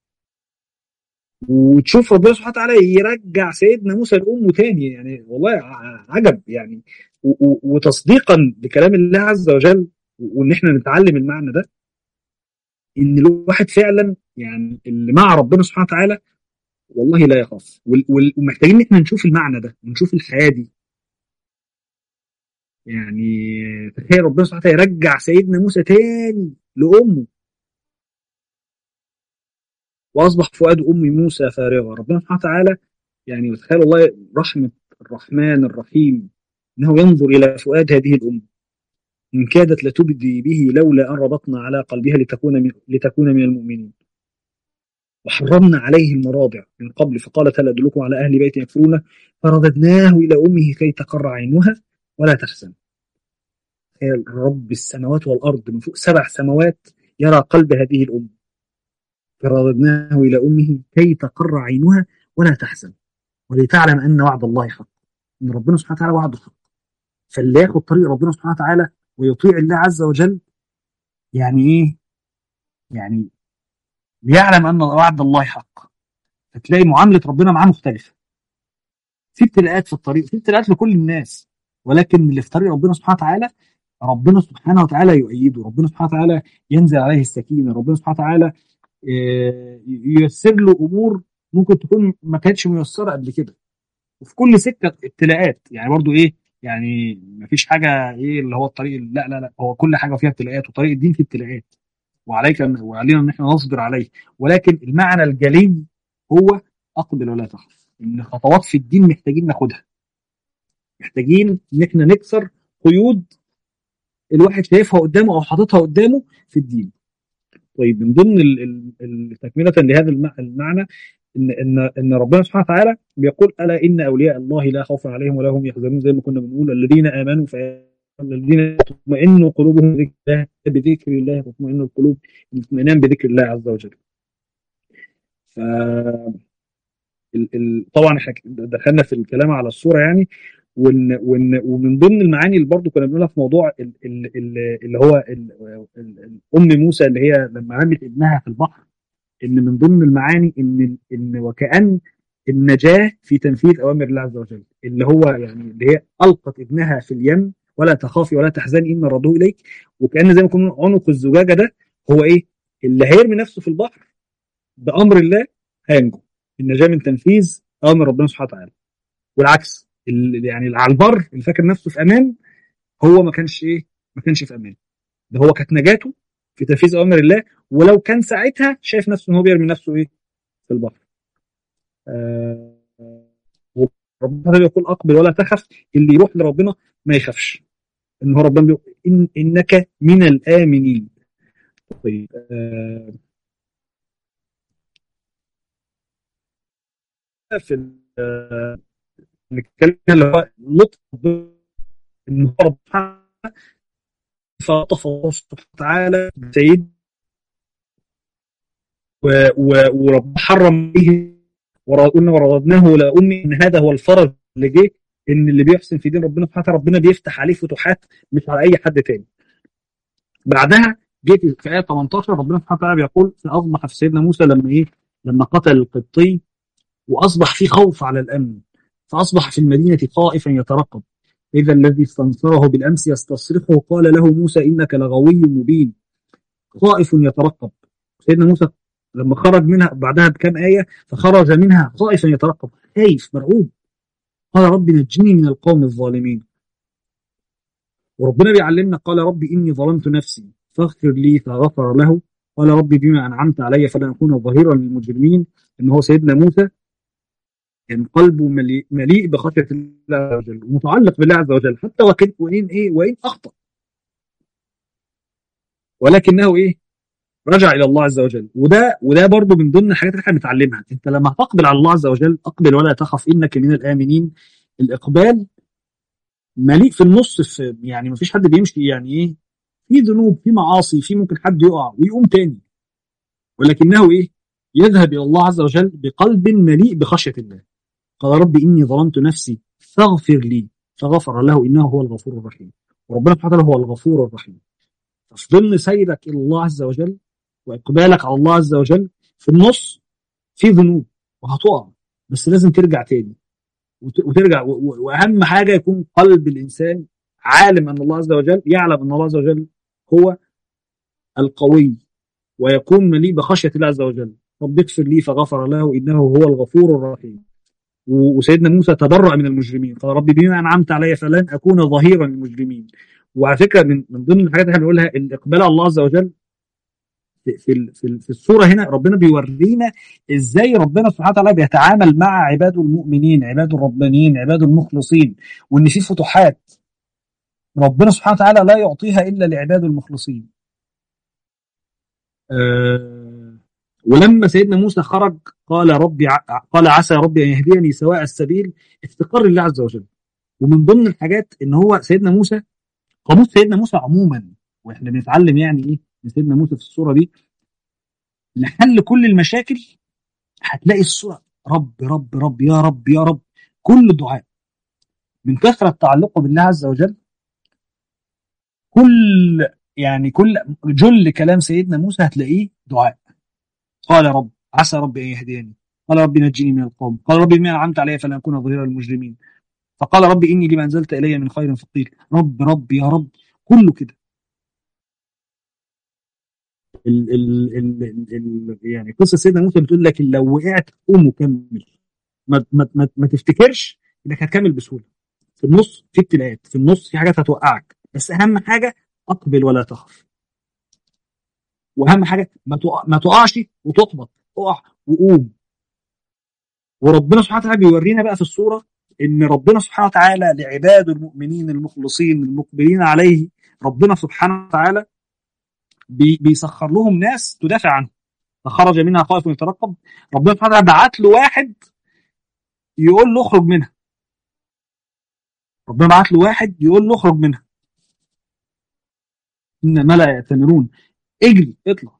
وتشوف ربنا سبحانه وتعالى يرجع سيدنا موسى لامه تاني يعني والله عجب يعني وتصديقا لكلام الله عز وجل وان احنا نتعلم المعنى ده ان الواحد فعلا يعني اللي مع ربنا سبحانه وتعالى والله لا يخاف ومحتاجين ان احنا نشوف المعنى ده ونشوف الحياه دي يعني تخيل ربنا سبحانه وتعالى يرجع سيدنا موسى تاني لامه واصبح فؤاد ام موسى فارغا ربنا سبحانه وتعالى يعني تخيل والله رحمه الرحمن الرحيم انه ينظر الى فؤاد هذه الام ان كادت لتبدي به لولا ان ربطنا على قلبها لتكون من لتكون من المؤمنين وحرمنا عليه المراضع من قبل فقالت هل ادلكم على اهل بيت يكفرونه فرددناه الى امه كي تقر عينها ولا تحزن تخيل رب السماوات والارض من فوق سبع سماوات يرى قلب هذه الام فرددناه الى امه كي تقر عينها ولا تحزن ولتعلم ان وعد الله حق ان ربنا سبحانه وتعالى وعده حق فاللي ياخد طريق ربنا سبحانه وتعالى ويطيع الله عز وجل يعني ايه؟ يعني ليعلم ان وعد الله حق فتلاقي معامله ربنا معاه مختلفه في ابتلاءات في الطريق في ابتلاءات لكل الناس ولكن اللي في طريق ربنا سبحانه وتعالى ربنا سبحانه وتعالى يؤيده ربنا سبحانه وتعالى ينزل عليه السكينه ربنا سبحانه وتعالى ييسر له امور ممكن تكون ما كانتش ميسره قبل كده وفي كل سكه ابتلاءات يعني برضو ايه يعني ما فيش حاجه ايه اللي هو الطريق لا لا لا هو كل حاجه فيها ابتلاءات وطريق الدين فيه ابتلاءات وعليك وعلينا ان احنا نصبر عليه ولكن المعنى الجلي هو اقبل ولا تخف ان خطوات في الدين محتاجين ناخدها محتاجين ان احنا نكسر قيود الواحد شايفها قدامه او حاططها قدامه في الدين طيب من ضمن تكمله لهذا المعنى ان ان ان ربنا سبحانه وتعالى بيقول الا ان اولياء الله لا خوف عليهم ولا هم يحزنون زي ما كنا بنقول الذين امنوا الذين تطمئن قلوبهم بذكر الله بذكر الله تطمئن القلوب الاطمئنان بذكر الله عز وجل. ف طبعا دخلنا في الكلام على الصوره يعني وإن وإن ومن ضمن المعاني اللي برضه كنا بنقولها في موضوع اللي هو ام موسى اللي هي لما رمت ابنها في البحر ان من ضمن المعاني ان ان وكان النجاه في تنفيذ اوامر الله عز وجل اللي هو يعني اللي هي القت ابنها في اليم ولا تخافي ولا تحزني ان ردوه اليك وكان زي ما يكون عنق الزجاجه ده هو ايه؟ اللي هيرمي نفسه في البحر بامر الله هينجو النجاه من تنفيذ اوامر ربنا سبحانه وتعالى والعكس اللي يعني على البر اللي فاكر نفسه في امان هو ما كانش ايه؟ ما كانش في امان ده هو كانت نجاته في تنفيذ اوامر الله ولو كان ساعتها شايف نفسه ان هو بيرمي نفسه ايه؟ في البحر. آه ربنا بيقول اقبل ولا تخف اللي يروح لربنا ما يخافش ان هو ربنا بيقول إن انك من الامنين طيب آه في آه نتكلم اللي هو لطف ان هو فلطف الله سبحانه وتعالى بسيد ورب حرم به وقلنا ورددناه لامي ان هذا هو الفرج اللي جه ان اللي بيحسن في دين ربنا سبحانه ربنا بيفتح عليه فتوحات مش على اي حد تاني. بعدها جه في ايه 18 ربنا سبحانه وتعالى بيقول فاصبح في سيدنا موسى لما ايه؟ لما قتل القبطي واصبح في خوف على الامن فاصبح في المدينه خائفا يترقب اذا الذي استنصره بالامس يستصرخه قال له موسى انك لغوي مبين خائف يترقب سيدنا موسى لما خرج منها بعدها بكم آية فخرج منها خائفا يترقب خايف مرعوب قال رب نجني من القوم الظالمين وربنا بيعلمنا قال رب إني ظلمت نفسي فاغفر لي فغفر له قال رب بما أنعمت علي فلن أكون ظهيرا للمجرمين إن هو سيدنا موسى كان قلبه مليء, مليء بخشية الله عز وجل ومتعلق بالله عز وجل حتى وكن وإن إيه وإن أخطأ ولكنه إيه رجع الى الله عز وجل وده وده برضه من ضمن الحاجات اللي احنا بنتعلمها انت لما تقبل على الله عز وجل اقبل ولا تخف انك من الامنين الاقبال مليء في النص في يعني ما فيش حد بيمشي يعني ايه في ذنوب في معاصي في ممكن حد يقع ويقوم تاني ولكنه ايه يذهب الى الله عز وجل بقلب مليء بخشيه الله قال رب اني ظلمت نفسي فاغفر لي فغفر له انه هو الغفور الرحيم وربنا سبحانه وتعالى هو الغفور الرحيم ففي ضمن سيرك الى الله عز وجل واقبالك على الله عز وجل في النص في ذنوب وهتقع بس لازم ترجع تاني وترجع واهم حاجه يكون قلب الانسان عالم ان الله عز وجل يعلم ان الله عز وجل هو القوي ويكون مليء بخشيه الله عز وجل رب اغفر لي فغفر له انه هو الغفور الرحيم وسيدنا موسى تبرأ من المجرمين قال ربي بما انعمت علي فلن اكون ظهيرا للمجرمين وعلى فكره من من ضمن الحاجات اللي احنا بنقولها الاقبال على الله عز وجل في في في الصوره هنا ربنا بيورينا ازاي ربنا سبحانه وتعالى بيتعامل مع عباده المؤمنين عباده الربانيين عباده المخلصين وان في فتوحات ربنا سبحانه وتعالى لا يعطيها الا لعباده المخلصين أه ولما سيدنا موسى خرج قال ربي قال عسى ربي ان يهديني سواء السبيل افتقار لله عز وجل ومن ضمن الحاجات ان هو سيدنا موسى قاموس سيدنا موسى عموما واحنا بنتعلم يعني ايه من سيدنا موسى في الصوره دي لحل كل المشاكل هتلاقي الصوره رب رب رب يا رب يا رب كل دعاء من كثره تعلقه بالله عز وجل كل يعني كل جل كلام سيدنا موسى هتلاقيه دعاء قال رب عسى ربي ان يهديني قال ربي نجني من القوم قال ربي بما انعمت علي فلن اكون ظهيرا للمجرمين فقال ربي اني لما انزلت الي من خير فقير رب رب يا رب كله كده ال ال ال ال ال يعني قصه سيدنا موسى بتقول لك لو وقعت قوم وكمل ما, ما, ما, ما تفتكرش انك هتكمل بسهوله في النص في ابتلاءات في النص في حاجات هتوقعك بس اهم حاجه اقبل ولا تخف واهم حاجه ما تقع ما تقعش وتحبط اقع وقوم وربنا سبحانه وتعالى بيورينا بقى في الصوره ان ربنا سبحانه وتعالى لعباده المؤمنين المخلصين المقبلين عليه ربنا سبحانه وتعالى بي بيسخر لهم ناس تدافع عنه فخرج منها خائف يترقب ربنا سبحانه وتعالى بعت له واحد يقول له اخرج منها ربنا بعت له واحد يقول له اخرج منها ان ملا يأتمرون اجري اطلع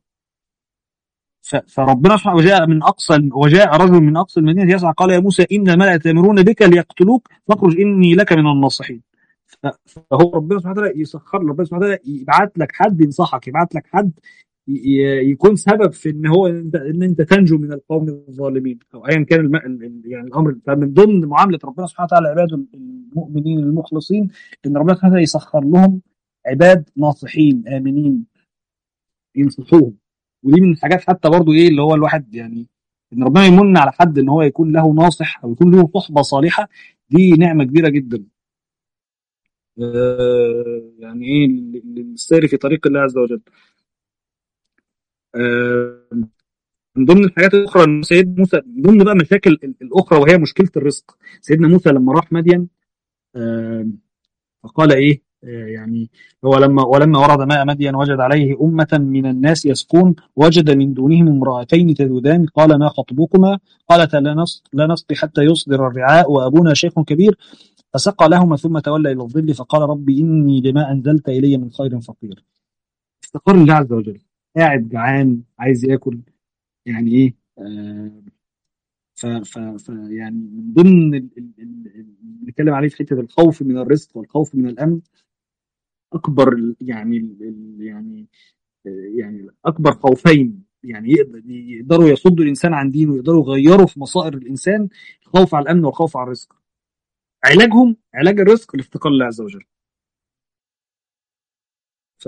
فربنا سبحانه وجاء من اقصى وجاء رجل من اقصى المدينه يسعى قال يا موسى ان الملأ يأتمرون بك ليقتلوك فاخرج اني لك من الناصحين فهو ربنا سبحانه وتعالى يسخر ربنا سبحانه وتعالى يبعت لك حد ينصحك يبعت لك حد يكون سبب في ان هو انت ان انت تنجو من القوم الظالمين او ايا كان الم... يعني الامر فمن ضمن معامله ربنا سبحانه وتعالى عباده المؤمنين المخلصين ان ربنا سبحانه وتعالى يسخر لهم عباد ناصحين امنين ينصحوهم ودي من الحاجات حتى برضو ايه اللي هو الواحد يعني ان ربنا يمن على حد ان هو يكون له ناصح او يكون له صحبه صالحه دي نعمه كبيره جدا آه يعني ايه للسير في طريق الله عز وجل آه من ضمن الحاجات الاخرى ان سيدنا موسى من ضمن بقى مشاكل الاخرى وهي مشكله الرزق سيدنا موسى لما راح مدين آه فقال ايه يعني هو لما ولما ورد ماء مدين وجد عليه أمة من الناس يسقون وجد من دونهم امرأتين تذودان قال ما خطبكما قالتا لا نسقي حتى يصدر الرعاء وأبونا شيخ كبير فسقى لهما ثم تولى إلى الظل فقال ربي إني لما أنزلت إلي من خير فقير استقر الله عز وجل قاعد جعان عايز ياكل يعني ايه آه ف ف ف يعني من ضمن اللي بنتكلم عليه في حته الخوف من الرزق والخوف من الامن اكبر يعني ال يعني يعني اكبر خوفين يعني يقدروا يصدوا الانسان عن دينه ويقدروا يغيروا في مصائر الانسان الخوف على الامن والخوف على الرزق علاجهم علاج الرزق الافتقار لله عز وجل ف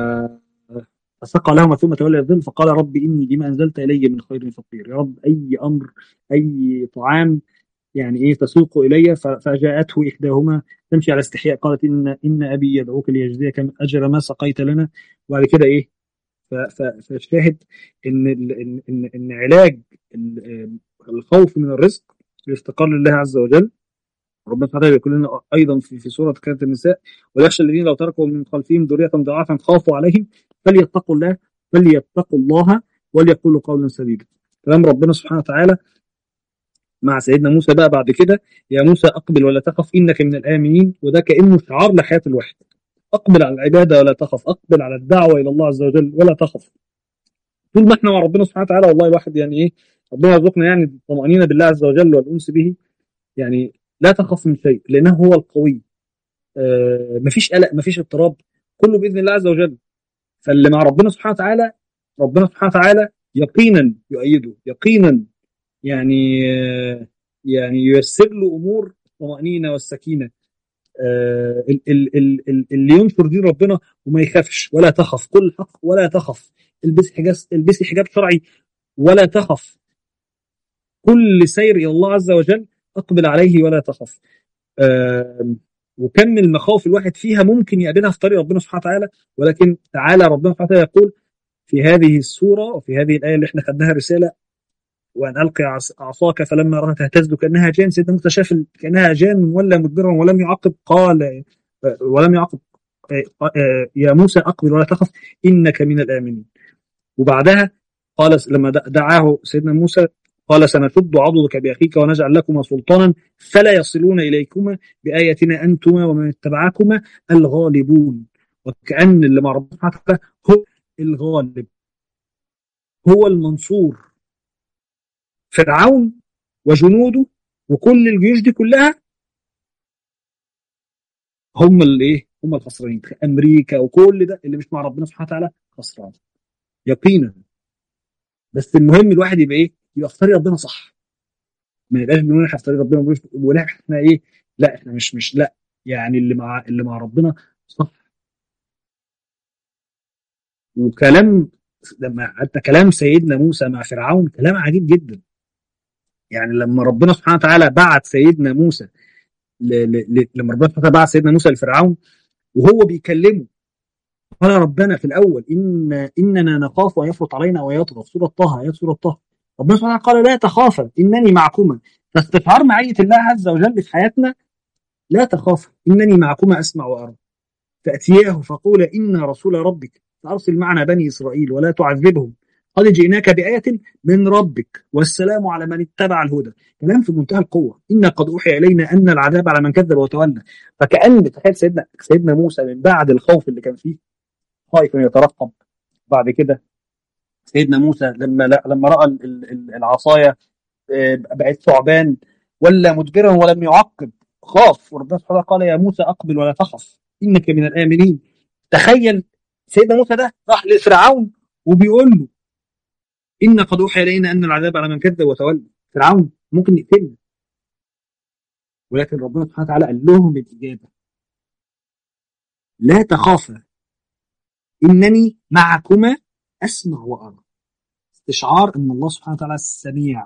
فسقى لهما ثم تولى الظل فقال رب إني لما أنزلت إلي من خير فقير يا رب أي أمر أي طعام يعني إيه تسوق إلي فجاءته إحداهما تمشي على استحياء قالت إن إن أبي يدعوك ليجزيك أجر ما سقيت لنا وبعد كده إيه فالشاهد إن إن إن, إن علاج الخوف من الرزق الافتقار لله عز وجل ربنا سبحانه وتعالى يقول لنا ايضا في في سوره كانت النساء ويخشى الذين لو تركوا من خلفهم ذريه ضعافا خافوا عليهم فليتقوا الله فليتقوا الله وليقولوا قولا سديدا كلام ربنا سبحانه وتعالى مع سيدنا موسى بقى بعد كده يا موسى اقبل ولا تخف انك من الامنين وده كانه شعار لحياه الواحد اقبل على العباده ولا تخف اقبل على الدعوه الى الله عز وجل ولا تخف طول ما احنا مع ربنا سبحانه وتعالى والله الواحد يعني ايه ربنا يرزقنا يعني الطمانينه بالله عز وجل والانس به يعني لا تخف من شيء لانه هو القوي آه مفيش قلق مفيش اضطراب كله باذن الله عز وجل فاللي مع ربنا سبحانه وتعالى ربنا سبحانه وتعالى يقينا يؤيده يقينا يعني آه يعني ييسر له امور الطمانينه والسكينه آه اللي ينصر دين ربنا وما يخافش ولا تخف كل حق ولا تخف البسي حجاب البسي حجاب شرعي ولا تخف كل سير الى الله عز وجل اقبل عليه ولا تخف آه وكم من المخاوف الواحد فيها ممكن يقابلها في طريق ربنا سبحانه وتعالى ولكن تعالى ربنا سبحانه وتعالى يقول في هذه السوره وفي هذه الايه اللي احنا خدناها رساله وان القي عصاك فلما راها تهتز كانها جان سيدنا موسى شاف كانها جان ولا مدبرا ولم يعقب قال ولم يعقب يا موسى اقبل ولا تخف انك من الامنين وبعدها قال لما دعاه سيدنا موسى قال سنشد عضدك بأخيك ونجعل لكما سلطانا فلا يصلون إليكما بآياتنا أنتما ومن اتبعكما الغالبون وكأن اللي مع ربنا هو الغالب هو المنصور فرعون وجنوده وكل الجيوش دي كلها هم اللي ايه هم الخسرانين امريكا وكل ده اللي مش مع ربنا سبحانه وتعالى خسران يقينا بس المهم الواحد يبقى ايه يبقى في طريق ربنا صح ما يبقاش بنقول احنا في طريق ربنا ولا احنا ايه لا احنا مش مش لا يعني اللي مع اللي مع ربنا صح وكلام لما حتى كلام سيدنا موسى مع فرعون كلام عجيب جدا يعني لما ربنا سبحانه وتعالى بعت سيدنا موسى ل... ل... لما ربنا سبحانه وتعالى بعت سيدنا موسى لفرعون وهو بيكلمه قال ربنا في الاول ان اننا نخاف ان يفرط علينا ويطغى في سوره طه ايات سوره طه ربنا سبحانه وتعالى قال لا تخافا انني معكما فاستشعار معيه الله عز وجل في حياتنا لا تخافا انني معكما اسمع وارى فاتياه فقولا انا رسول ربك فارسل معنا بني اسرائيل ولا تعذبهم قد جئناك بآية من ربك والسلام على من اتبع الهدى كلام في منتهى القوة إن قد أوحي إلينا أن العذاب على من كذب وتولى فكأن تخيل سيدنا سيدنا موسى من بعد الخوف اللي كان فيه خايف يترقب بعد كده سيدنا موسى لما لما راى العصايه بقت ثعبان ولا مدبرا ولم يعقب خاف وربنا سبحانه قال يا موسى اقبل ولا تخف انك من الامنين تخيل سيدنا موسى ده راح لفرعون وبيقول له ان قد اوحي الينا ان العذاب على من كذب وتولى فرعون ممكن يقتلنا ولكن ربنا سبحانه وتعالى قال لهم الاجابه لا تخافا انني معكما اسمع وارى استشعار ان الله سبحانه وتعالى السميع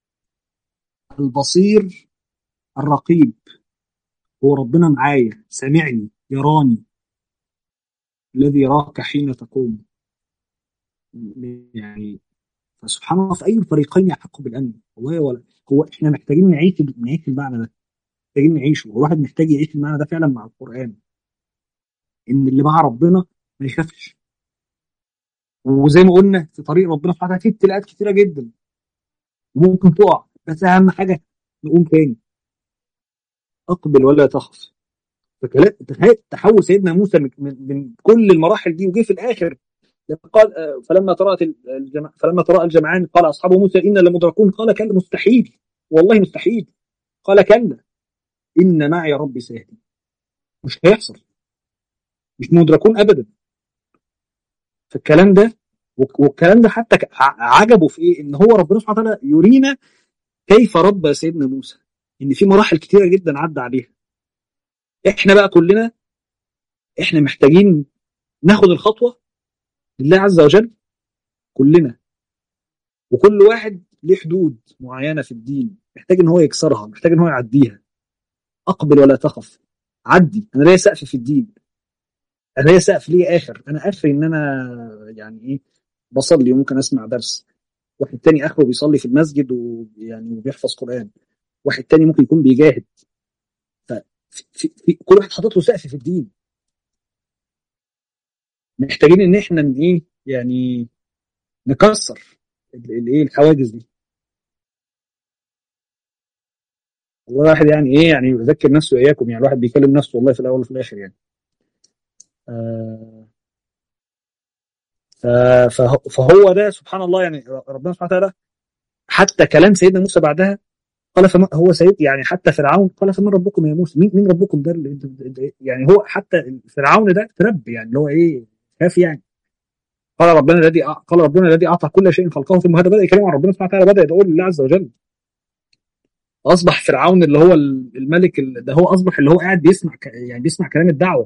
البصير الرقيب هو ربنا معايا سامعني يراني الذي يراك حين تقوم يعني فسبحان الله في اي الفريقين يحق بالامن والله ولا هو احنا محتاجين نعيش نعيش المعنى ده محتاجين نعيشه والواحد محتاج يعيش المعنى ده فعلا مع القران ان اللي مع ربنا ما يخافش وزي ما قلنا في طريق ربنا سبحانه وتعالى في ابتلاءات كتيره جدا وممكن تقع بس اهم حاجه نقوم تاني اقبل ولا تخف فكلا- تخيل تحول سيدنا موسى من, من, من كل المراحل دي وجه في الاخر لما قال آه، فلما ترات الجمع فلما تراءى الجمعان قال اصحاب موسى انا لمدركون قال كلا مستحيل والله مستحيل قال كلا ان معي ربي سيهدي مش هيحصل مش مدركون ابدا فالكلام ده والكلام ده حتى ك- ع- عجبه في ايه ان هو ربنا سبحانه وتعالى يرينا كيف ربى سيدنا موسى ان في مراحل كتيره جدا عدى عليها احنا بقى كلنا احنا محتاجين ناخد الخطوه لله عز وجل كلنا وكل واحد ليه حدود معينه في الدين محتاج ان هو يكسرها محتاج ان هو يعديها اقبل ولا تخف عدي انا ليا سقف في الدين انا ليا سقف ليا اخر انا اخري ان انا يعني ايه بصلي وممكن اسمع درس واحد تاني اخره بيصلي في المسجد ويعني وبيحفظ قران واحد تاني ممكن يكون بيجاهد ففي في في كل واحد حاطط له سقف في الدين محتاجين ان احنا ن- ايه يعني نكسر ال- الايه الحواجز دي الواحد يعني ايه يعني يذكر نفسه واياكم يعني الواحد بيكلم نفسه والله في الاول وفي الاخر يعني آه ف- فه- فهو ده سبحان الله يعني ربنا سبحانه وتعالى حتى كلام سيدنا موسى بعدها قال فما هو سيد يعني حتى فرعون قال فمن ربكم يا موسى مين مين ربكم ده اللي انت- ده- يعني هو حتى فرعون ده ترب يعني اللي هو ايه خاف يعني قال ربنا الذي أع- قال ربنا الذي اعطى كل شيء خلقه ثم هذا بدا يكلم عن ربنا سبحانه وتعالى بدا يقول لله عز وجل اصبح فرعون اللي هو الملك ال- ده هو اصبح اللي هو قاعد بيسمع ك- يعني بيسمع كلام الدعوه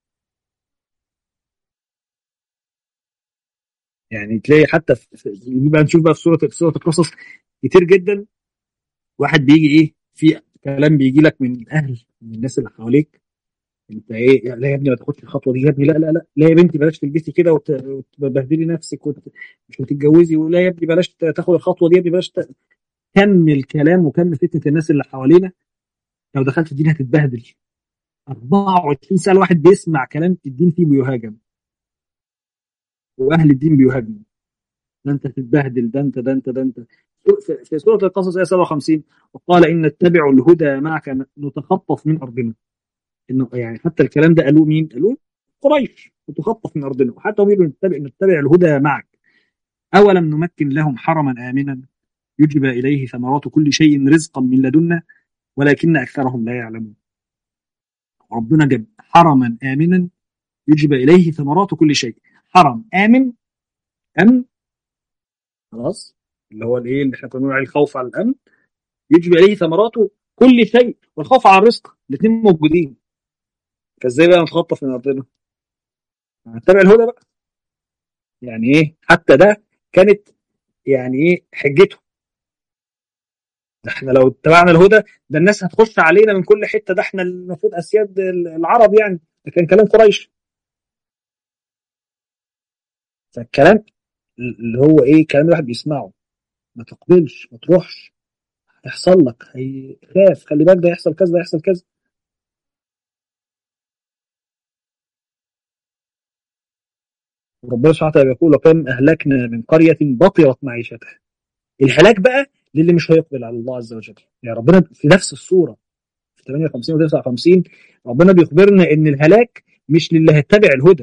يعني تلاقي حتى في في- نبقى نشوف بقى في سوره في سوره القصص كتير جدا واحد بيجي ايه في كلام بيجي لك من اهل من الناس اللي حواليك انت ايه لا يا ابني ما تاخدش الخطوه دي يا ابني لا لا لا لا يا بنتي بلاش تلبسي كده وت- وتبهدلي نفسك وت... مش هتتجوزي ولا يا ابني بلاش تاخد الخطوه دي يا ابني بلاش ت... كم الكلام وكم فتنه الناس اللي حوالينا لو دخلت الدين هتتبهدل 24 ساعه الواحد بيسمع كلام الدين فيه بيهاجم واهل الدين بيهاجموا ده انت تتبهدل ده انت ده انت ده انت في في سوره القصص ايه 57 وقال ان نتبع الهدى معك نتخطف من ارضنا انه يعني حتى الكلام ده قالوه مين؟ قالوه قريش وتخطف من ارضنا وحتى هم يقولوا نتبع نتبع الهدى معك اولم نمكن لهم حرما امنا يجبى اليه ثمرات كل شيء رزقا من لدنا ولكن اكثرهم لا يعلمون ربنا جاب حرما امنا يجبى اليه ثمرات كل شيء حرم امن امن خلاص اللي هو الايه اللي احنا كنا بنقول عليه الخوف على الامن يجبى اليه ثمرات كل شيء والخوف على الرزق الاثنين موجودين فازاي بقى نتخطف من ارضنا؟ نتبع الهدى بقى يعني ايه حتى ده كانت يعني ايه حجته ده احنا لو اتبعنا الهدى ده الناس هتخش علينا من كل حته ده احنا المفروض اسياد العرب يعني ده كان كلام قريش فالكلام اللي هو ايه كلام الواحد بيسمعه ما تقبلش ما تروحش هيحصل لك هيخاف خلي بالك ده يحصل كذا ده يحصل كذا وربنا سبحانه وتعالى بيقول وكم اهلكنا من قريه بطرت معيشتها الهلاك بقى للي مش هيقبل على الله عز وجل يعني ربنا في نفس الصوره في 58 و 59 ربنا بيخبرنا ان الهلاك مش للي هيتبع الهدى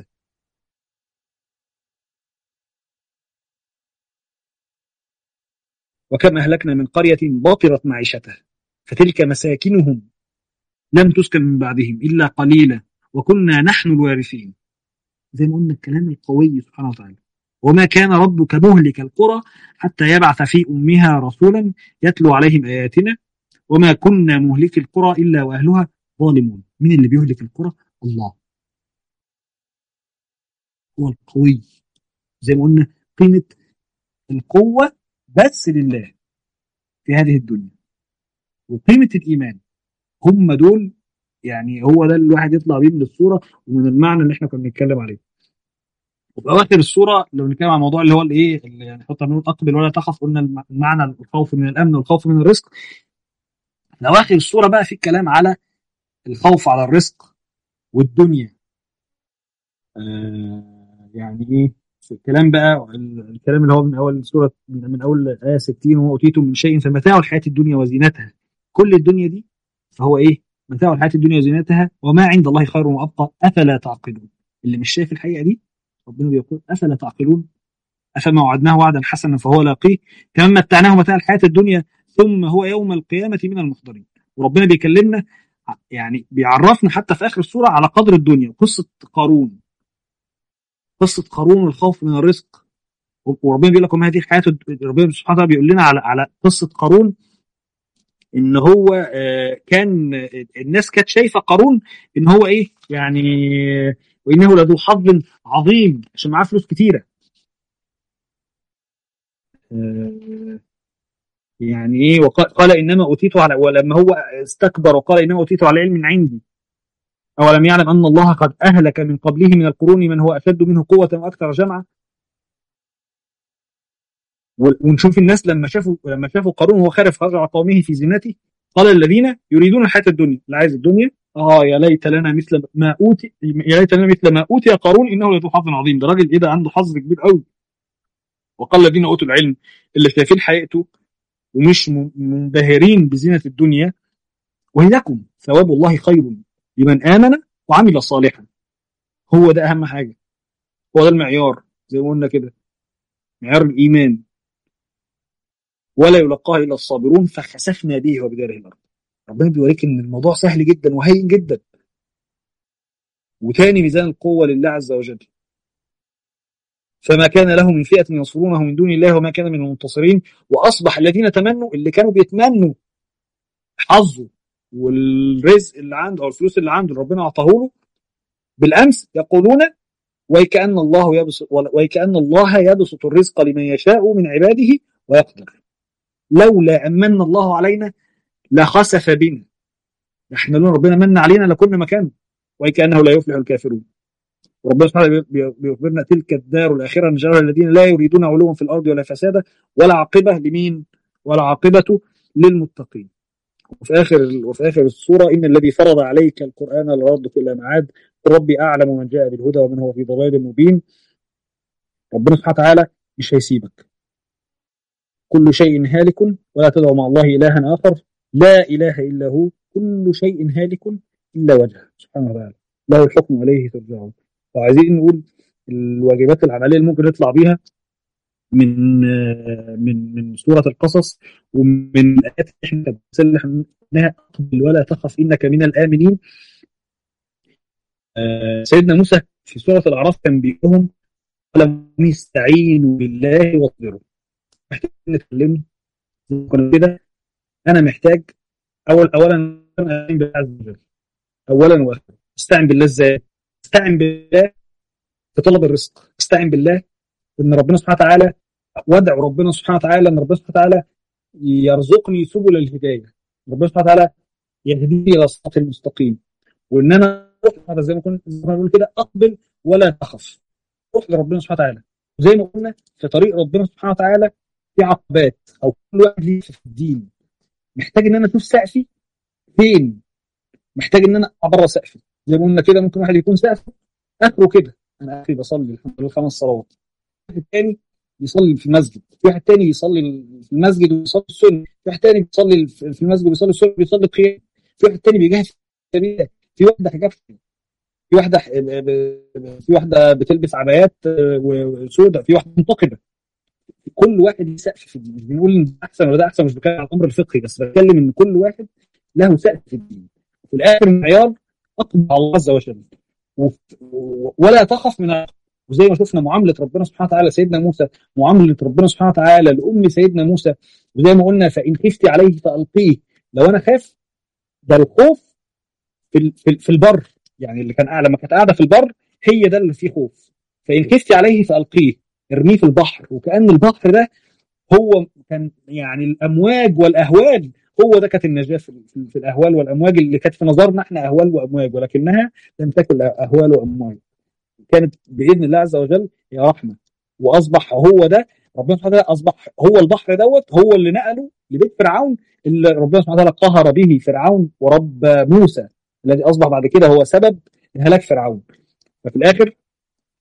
وكم أهلكنا من قرية بطرت معيشتها فتلك مساكنهم لم تسكن من بعدهم إلا قليلا وكنا نحن الوارثين زي ما قلنا الكلام القوي سبحانه وتعالى وما كان ربك مهلك القرى حتى يبعث في أمها رسولا يتلو عليهم آياتنا وما كنا مهلك القرى إلا وأهلها ظالمون من اللي بيهلك القرى الله هو القوي زي ما قلنا قيمة القوة بس لله في هذه الدنيا وقيمة الإيمان هم دول يعني هو ده اللي الواحد يطلع بيه من الصورة ومن المعنى اللي احنا كنا بنتكلم عليه وفي أواخر الصورة لو بنتكلم عن الموضوع اللي هو الإيه اللي يعني حتى بنقول أقبل ولا تخف قلنا المعنى الخوف من الأمن والخوف من الرزق في أواخر الصورة بقى في الكلام على الخوف على الرزق والدنيا آه يعني ايه الكلام بقى الكلام اللي هو من اول سوره من اول ايه 60 وما اوتيتم من شيء فمتاع الحياه الدنيا وزينتها كل الدنيا دي فهو ايه متاع الحياه الدنيا وزينتها وما عند الله خير وابقى افلا تعقلون اللي مش شايف الحقيقه دي ربنا بيقول افلا تعقلون افما وعدناه وعدا حسنا فهو لاقيه كمان متعناه متاع الحياه الدنيا ثم هو يوم القيامه من المحضرين وربنا بيكلمنا يعني بيعرفنا حتى في اخر السوره على قدر الدنيا قصه قارون قصه قارون والخوف من الرزق وربنا بيقول لكم هذه حياه ربنا سبحانه وتعالى بيقول لنا على على قصه قارون ان هو كان الناس كانت شايفه قارون ان هو ايه يعني وانه لذو حظ عظيم عشان معاه فلوس كتيره يعني ايه وقال قال انما اوتيته على ولما هو استكبر وقال انما اوتيته على علم عندي اولم يعلم ان الله قد اهلك من قبله من القرون من هو اشد منه قوه واكثر جمعا ونشوف الناس لما شافوا لما شافوا قارون وهو خارج خرج على قومه في زينته قال الذين يريدون الحياه الدنيا اللي عايز الدنيا اه يا ليت لنا مثل ما اوتي يا ليت لنا مثل ما اوتي قارون انه لذو حظ عظيم ده راجل ايه ده عنده حظ كبير قوي وقال الذين اوتوا العلم اللي شايفين حقيقته ومش منبهرين بزينه الدنيا ويلكم ثواب الله خير لمن امن وعمل صالحا هو ده اهم حاجه هو ده المعيار زي ما قلنا كده معيار الايمان ولا يلقاها الا الصابرون فخسفنا به وبداره الارض ربنا بيوريك ان الموضوع سهل جدا وهين جدا وتاني ميزان القوه لله عز وجل فما كان له من فئه ينصرونه من دون الله وما كان من المنتصرين واصبح الذين تمنوا اللي كانوا بيتمنوا حظه والرزق اللي عنده او الفلوس اللي عنده اللي ربنا اعطاه له بالامس يقولون ويكأن الله يبسط ويكأن الله يبسط الرزق لمن يشاء من عباده ويقدر لولا أمن الله علينا لخسف بنا احنا لو ربنا من علينا لكنا مكانه وكأنه لا يفلح الكافرون وربنا سبحانه بيخبرنا تلك الدار الآخرة نجعلها الذين لا يريدون علوا في الأرض ولا فسادا ولا عاقبة لمين ولا عاقبة للمتقين وفي آخر وفي آخر السورة إن الذي فرض عليك القرآن لردك إلى معاد ربي أعلم من جاء بالهدى ومن هو في ضلال مبين ربنا سبحانه وتعالى مش هيسيبك كل شيء هالك ولا تدعو مع الله إلها آخر لا إله إلا هو كل شيء هالك إلا وجهه سبحانه وتعالى له الحكم وإليه ترجعون وعايزين نقول الواجبات العملية اللي ممكن نطلع بيها من من من سورة القصص ومن الآيات اللي احنا انها اقبل ولا تخف إنك من الآمنين سيدنا موسى في سورة الأعراف كان بيقول لهم استعينوا بالله واصبروا محتاج نتكلم كده انا محتاج اول اولا استعين بالله عز وجل اولا واخيرا استعين بالله ازاي؟ استعين بالله في طلب الرزق استعين بالله ان ربنا سبحانه وتعالى وادعو ربنا سبحانه وتعالى ان ربنا سبحانه وتعالى يرزقني سبل الهدايه ربنا سبحانه وتعالى يهديني الى الصراط المستقيم وان انا هذا زي ما كنا بنقول كده اقبل ولا تخف روح لربنا سبحانه وتعالى زي ما قلنا في طريق ربنا سبحانه وتعالى في عقبات او كل واحد ليه في الدين محتاج ان انا اشوف سقفي فين محتاج ان انا ابرى سقفي زي ما قلنا كده ممكن واحد يكون سقفه اخره كده انا اخري بصلي الحمد لله خمس صلوات واحد تاني يصلي في المسجد في واحد تاني يصلي في المسجد ويصلي السنه في واحد تاني بيصلي في المسجد ويصلي السنه ويصلي القيام في واحد تاني بيجاهد في سبيل الله في واحده حجاب في واحده في واحده بتلبس عبايات وسوداء في واحده منتقبه كل واحد ليه سقف في الدين مش بنقول ان ده احسن ولا ده احسن مش بتكلم عن الامر الفقهي بس بتكلم ان كل واحد له سقف في الدين في الاخر المعيار اقبل على الله عز وجل ولا تخف من وزي ما شفنا معامله ربنا سبحانه وتعالى سيدنا موسى معامله ربنا سبحانه وتعالى لام سيدنا موسى وزي ما قلنا فان خفت عليه فالقيه لو انا خاف ده الخوف في في البر يعني اللي كان اعلى ما كانت قاعده في البر هي ده اللي فيه خوف فان خفت عليه فالقيه ارميه في البحر وكان البحر ده هو كان يعني الامواج والاهوال هو ده كانت النجاه في, في الاهوال والامواج اللي كانت في نظرنا احنا اهوال وامواج ولكنها لم تكن اهوال وامواج كانت باذن الله عز وجل هي رحمه واصبح هو ده ربنا سبحانه وتعالى اصبح هو البحر دوت هو اللي نقله لبيت فرعون اللي ربنا سبحانه وتعالى قهر به فرعون ورب موسى الذي اصبح بعد كده هو سبب هلاك فرعون ففي الاخر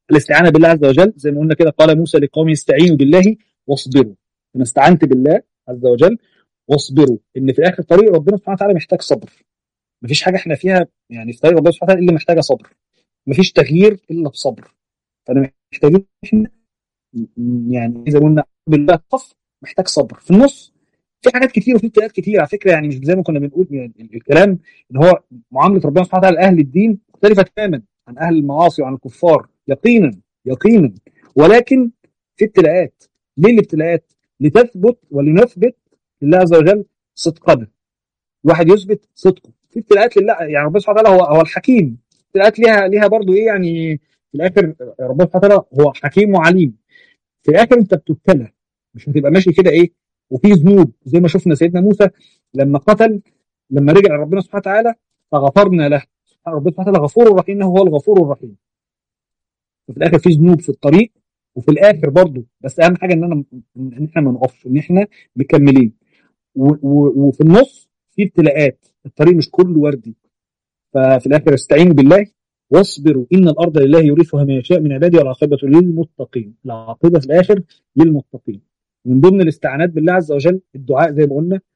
الاستعانه بالله عز وجل زي ما قلنا كده قال موسى لقومه استعينوا بالله واصبروا انا استعنت بالله عز وجل واصبروا ان في اخر طريق ربنا سبحانه وتعالى محتاج صبر مفيش حاجه احنا فيها يعني في طريق ربنا سبحانه وتعالى الا محتاجه صبر مفيش تغيير الا بصبر فانا محتاجين احنا يعني زي ما قلنا بالله خف محتاج صبر في النص في حاجات كتير وفي ابتلاءات كتير على فكره يعني مش زي ما كنا بنقول يعني الكلام ان هو معامله ربنا سبحانه وتعالى لاهل الدين مختلفه تماما عن اهل المعاصي وعن الكفار يقينا يقينا ولكن في ابتلاءات ليه الابتلاءات؟ لتثبت ولنثبت لله عز وجل صدقنا الواحد يثبت صدقه في ابتلاءات لله يعني ربنا سبحانه وتعالى هو هو الحكيم ابتلاءات ليها ليها برضه ايه يعني في الاخر ربنا سبحانه وتعالى هو حكيم وعليم في الاخر انت بتبتلى مش هتبقى ماشي كده ايه وفي ذنوب زي ما شفنا سيدنا موسى لما قتل لما رجع لربنا سبحانه وتعالى فغفرنا له ربنا سبحانه وتعالى غفور رحيم هو الغفور الرحيم وفي الاخر في ذنوب في الطريق وفي الاخر برضه بس اهم حاجه ان انا ان احنا ما نقفش ان احنا مكملين وفي النص في ابتلاءات الطريق مش كله وردي ففي الاخر استعينوا بالله واصبروا ان الارض لله يورثها من يشاء من عباده والعاقبه للمتقين العاقبه في الاخر للمتقين من ضمن الاستعانات بالله عز وجل الدعاء زي ما قلنا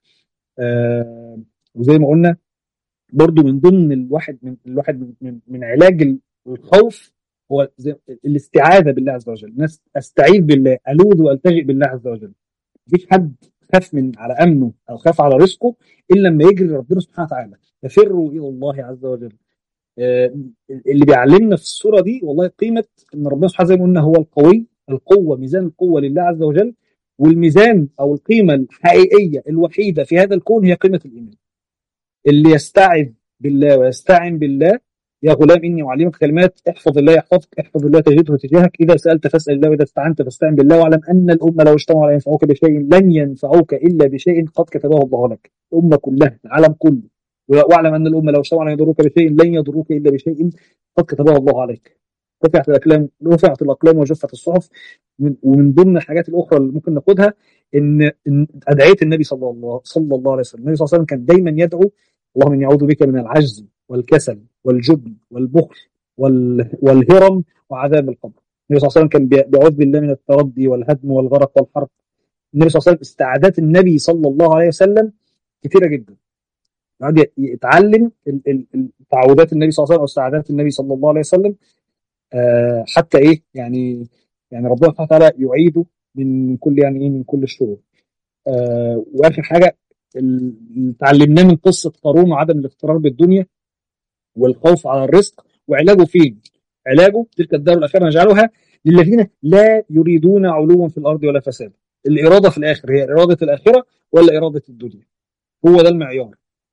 آه وزي ما قلنا برضو من ضمن الواحد من الواحد من, من, من علاج الخوف هو زي الاستعاذه بالله عز وجل الناس استعيذ بالله الوذ والتجئ بالله عز وجل مفيش حد خاف من على امنه او خاف على رزقه الا لما يجري ربنا سبحانه وتعالى ففروا الى الله عز وجل آه اللي بيعلمنا في الصوره دي والله قيمه ان ربنا سبحانه زي ما قلنا هو القوي القوه ميزان القوه لله عز وجل والميزان او القيمه الحقيقيه الوحيده في هذا الكون هي قيمه الايمان اللي يستعذ بالله ويستعن بالله يا غلام اني اعلمك كلمات احفظ الله يحفظك احفظ الله تجده تجاهك اذا سالت فاسال الله واذا استعنت فاستعن بالله واعلم ان الامه لو اجتمعوا على ينفعوك بشيء لن ينفعوك الا بشيء قد كتبه الله لك الامه كلها العالم كله واعلم ان الامه لو اجتمعوا على يضروك بشيء لن يضروك الا بشيء قد كتبه الله عليك رفعت الاقلام رفعت الاقلام وجفت الصحف ومن ضمن الحاجات الاخرى اللي ممكن ناخدها ان ادعيه النبي صلى الله صلى الله عليه وسلم النبي صلى الله عليه وسلم كان دايما يدعو اللهم اني اعوذ بك من العجز والكسل والجبن والبخل والهرم وعذاب القبر النبي صلى الله عليه وسلم كان بيعوذ بالله من التردي والهدم والغرق والحرق النبي صلى الله عليه وسلم استعادات النبي صلى الله عليه وسلم كثيره جدا يقعد يتعلم تعوذات النبي صلى الله عليه وسلم او استعادات النبي صلى الله عليه وسلم آه حتى ايه يعني يعني ربنا سبحانه وتعالى يعيده من كل يعني ايه من كل الشرور آه واخر حاجه اللي تعلمناه من قصه قارون وعدم الاغترار بالدنيا والخوف على الرزق وعلاجه فين؟ علاجه تلك الدار الاخيره نجعلها للذين لا يريدون علوا في الارض ولا فسادا. الاراده في الاخر هي اراده الاخره ولا اراده الدنيا؟ هو ده المعيار.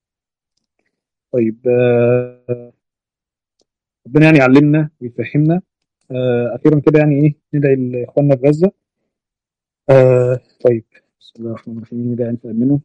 طيب آه ربنا يعني يعلمنا ويفهمنا آه اخيرا كده يعني ايه ندعي لاخواننا في غزه. آه طيب بسم الله الرحمن الرحيم ندعي ان تامنوا.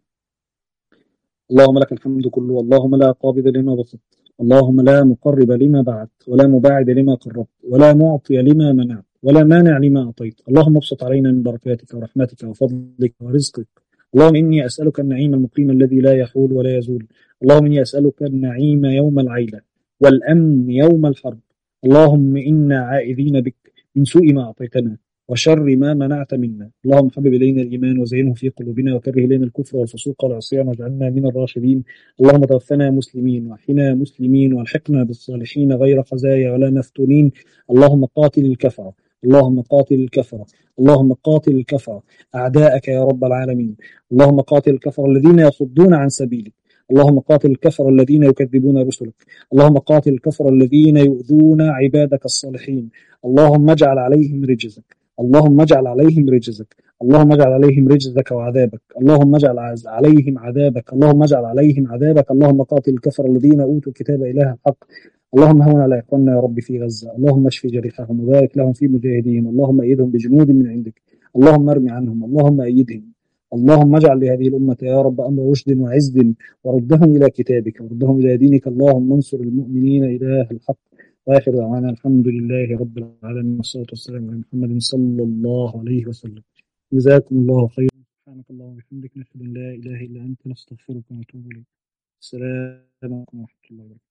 اللهم لك الحمد كله اللهم لا قابض لما بسطت اللهم لا مقرب لما بعت ولا مباعد لما قربت ولا معطي لما منعت ولا مانع لما أعطيت اللهم ابسط علينا من بركاتك ورحمتك وفضلك ورزقك اللهم إني أسألك النعيم المقيم الذي لا يحول ولا يزول اللهم إني أسألك النعيم يوم العيلة والأمن يوم الحرب اللهم إنا عائذين بك من سوء ما أعطيتنا وشر ما منعت منا اللهم حبب إلينا الإيمان وزينه في قلوبنا وكره إلينا الكفر والفسوق والعصيان واجعلنا من الراشدين اللهم توفنا مسلمين واحنا مسلمين والحقنا بالصالحين غير خزايا ولا مفتونين اللهم قاتل الكفرة اللهم قاتل الكفرة اللهم قاتل الكفرة أعداءك يا رب العالمين اللهم قاتل الكفرة الذين يصدون عن سبيلك اللهم قاتل الكفر الذين يكذبون رسلك اللهم قاتل الكفر الذين يؤذون عبادك الصالحين اللهم اجعل عليهم رجزك اللهم اجعل عليهم رجزك اللهم اجعل عليهم رجزك وعذابك اللهم اجعل عليهم عذابك اللهم اجعل عليهم عذابك اللهم قاتل الكفر الذين اوتوا الكتاب اله الحق اللهم هون على اخواننا يا رب في غزه اللهم اشف جريحهم وبارك لهم في مجاهدين اللهم ايدهم بجنود من عندك اللهم ارمي عنهم اللهم ايدهم اللهم اجعل لهذه الأمة يا رب أمر رشد وعز وردهم إلى كتابك وردهم إلى دينك اللهم انصر المؤمنين إله الحق واخر دعوانا الحمد لله رب العالمين والصلاه والسلام على محمد صلى الله عليه وسلم جزاكم الله خيرا سبحانك اللهم وبحمدك نشهد ان لا اله الا انت نستغفرك ونتوب اليك السلام عليكم ورحمه الله وبركاته